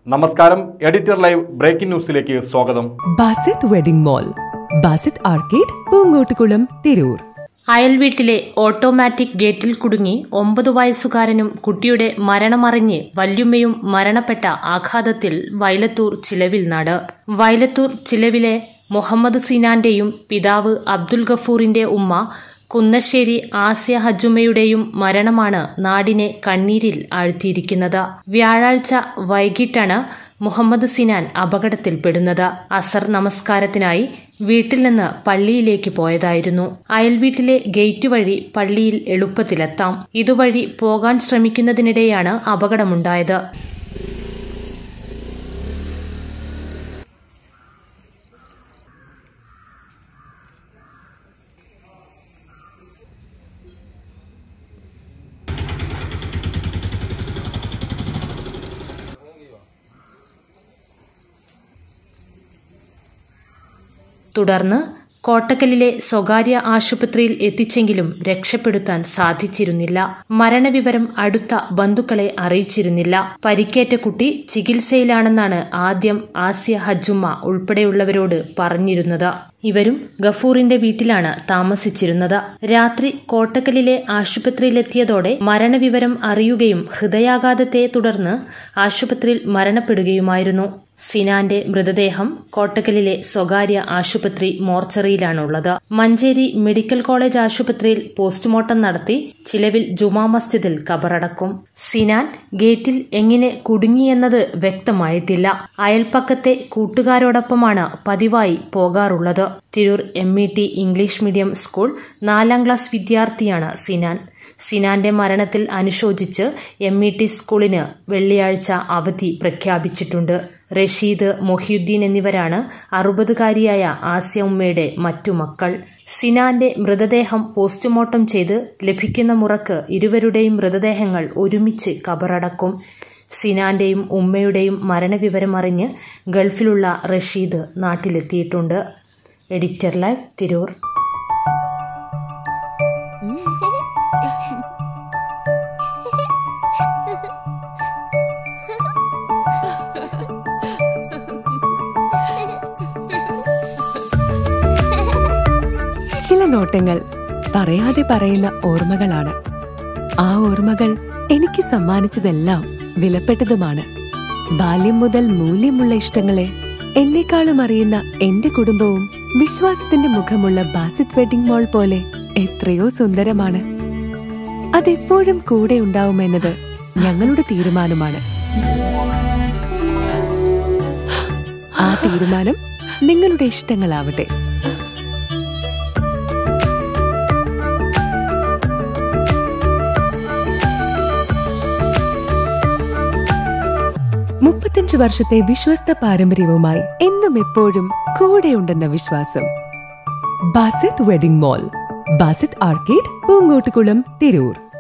നമസ്കാരം editor live breaking ന്യൂസിലേക്ക് സ്വാഗതം Basith wedding mall Basith arcade Poongottukulam Tirur അയൽവീട്ടിലെ ഓട്ടോമാറ്റിക് ഗേറ്റിൽ കുടുങ്ങി ഒമ്പത് വയസ്സുകാരനും കുട്ടിയുടെ മരണമറിഞ്ഞ് വല്യുമ്മയും മരണപ്പെട്ട ആഘാതത്തിൽ വയലത്തൂർ ചിലവിൽ നാട് വയലത്തൂർ ചിലവിലെ മുഹമ്മദ് സിനാന്റെയും പിതാവ് അബ്ദുൽ ഗഫൂറിന്റെ ഉമ്മ കുന്നശ്ശേരി ആസ്യ ഹജുമയുടെയും മരണമാണ് നാടിനെ കണ്ണീരിൽ ആഴ്ത്തിയിരിക്കുന്നത് വ്യാഴാഴ്ച വൈകിട്ടാണ് മുഹമ്മദ് സിനാൻ അപകടത്തിൽപ്പെടുന്നത് അസർ നമസ്കാരത്തിനായി വീട്ടിൽ നിന്ന് പള്ളിയിലേക്ക് പോയതായിരുന്നു അയൽവീട്ടിലെ ഗേറ്റ് വഴി പള്ളിയിൽ എളുപ്പത്തിലെത്താം ഇതുവഴി പോകാൻ ശ്രമിക്കുന്നതിനിടെയാണ് അപകടമുണ്ടായത് തുടർന്ന് കോട്ടക്കലിലെ സ്വകാര്യ ആശുപത്രിയിൽ എത്തിച്ചെങ്കിലും രക്ഷപ്പെടുത്താൻ സാധിച്ചിരുന്നില്ല മരണവിവരം അടുത്ത ബന്ധുക്കളെ അറിയിച്ചിരുന്നില്ല പരിക്കേറ്റ കുട്ടി ചികിത്സയിലാണെന്നാണ് ആദ്യം ആസ്യ ഹജ്ജുമ്മ ഉൾപ്പെടെയുള്ളവരോട് പറഞ്ഞിരുന്നത് ഇവരും ഗഫൂറിന്റെ വീട്ടിലാണ് താമസിച്ചിരുന്നത് രാത്രി കോട്ടക്കലിലെ ആശുപത്രിയിലെത്തിയതോടെ മരണവിവരം അറിയുകയും ഹൃദയാഘാതത്തെ തുടർന്ന് ആശുപത്രിയിൽ മരണപ്പെടുകയുമായിരുന്നു സിനാന്റെ മൃതദേഹം കോട്ടക്കലിലെ സ്വകാര്യ ആശുപത്രി മോർച്ചറിയിലാണുള്ളത് മഞ്ചേരി മെഡിക്കൽ കോളേജ് ആശുപത്രിയിൽ പോസ്റ്റ്മോർട്ടം നടത്തി ചിലവിൽ ജുമാ മസ്ജിദിൽ കബറടക്കും സിനാൻ ഗേറ്റിൽ എങ്ങനെ കുടുങ്ങിയെന്നത് വ്യക്തമായിട്ടില്ല അയൽപ്പക്കത്തെ കൂട്ടുകാരോടൊപ്പമാണ് പതിവായി പോകാറുള്ളത് Tirur M E T English medium school നാലാം ക്ലാസ് വിദ്യാർത്ഥിയാണ് സിനാൻ സിനാന്റെ മരണത്തിൽ അനുശോചിച്ച് എം ഇ ടി സ്കൂളിന് വെള്ളിയാഴ്ച അവധി പ്രഖ്യാപിച്ചിട്ടുണ്ട് റഷീദ് മൊഹിയുദ്ദീൻ എന്നിവരാണ് അറുപതുകാരിയായ ആസ്യ ഉമ്മയുടെ മറ്റു മക്കൾ സിനാന്റെ മൃതദേഹം പോസ്റ്റ്മോർട്ടം ചെയ്ത് ലഭിക്കുന്ന മുറക്ക് ഇരുവരുടെയും മൃതദേഹങ്ങൾ ഒരുമിച്ച് കബറടക്കും സിനാന്റെയും ഉമ്മയുടെയും മരണവിവരമറിഞ്ഞ് ഗൾഫിലുള്ള റഷീദ് നാട്ടിലെത്തിയിട്ടുണ്ട് എഡിറ്റർ ലൈവ് തിരൂർ ചില നോട്ടങ്ങൾ പറയാതെ പറയുന്ന ഓർമ്മകളാണ് ആ ഓർമ്മകൾ എനിക്ക് സമ്മാനിച്ചതെല്ലാം വിലപ്പെട്ടതുമാണ് ബാല്യം മുതൽ മൂല്യമുള്ള ഇഷ്ടങ്ങളെ എന്നെക്കാളും അറിയുന്ന എന്റെ കുടുംബവും വിശ്വാസത്തിന്റെ മുഖമുള്ള ബാസിത് വെഡിംഗ് മോൾ പോലെ എത്രയോ സുന്ദരമാണ് അതെപ്പോഴും കൂടെ ഉണ്ടാവുമെന്നത് ഞങ്ങളുടെ തീരുമാനമാണ് ആ തീരുമാനം നിങ്ങളുടെ ഇഷ്ടങ്ങളാവട്ടെ മുപ്പത്തഞ്ചു വർഷത്തെ വിശ്വസ്ത പാരമ്പര്യവുമായി എന്നും എപ്പോഴും കൂടെയുണ്ടെന്ന വിശ്വാസം Basith wedding mall Basith arcade Poongottukulam Tirur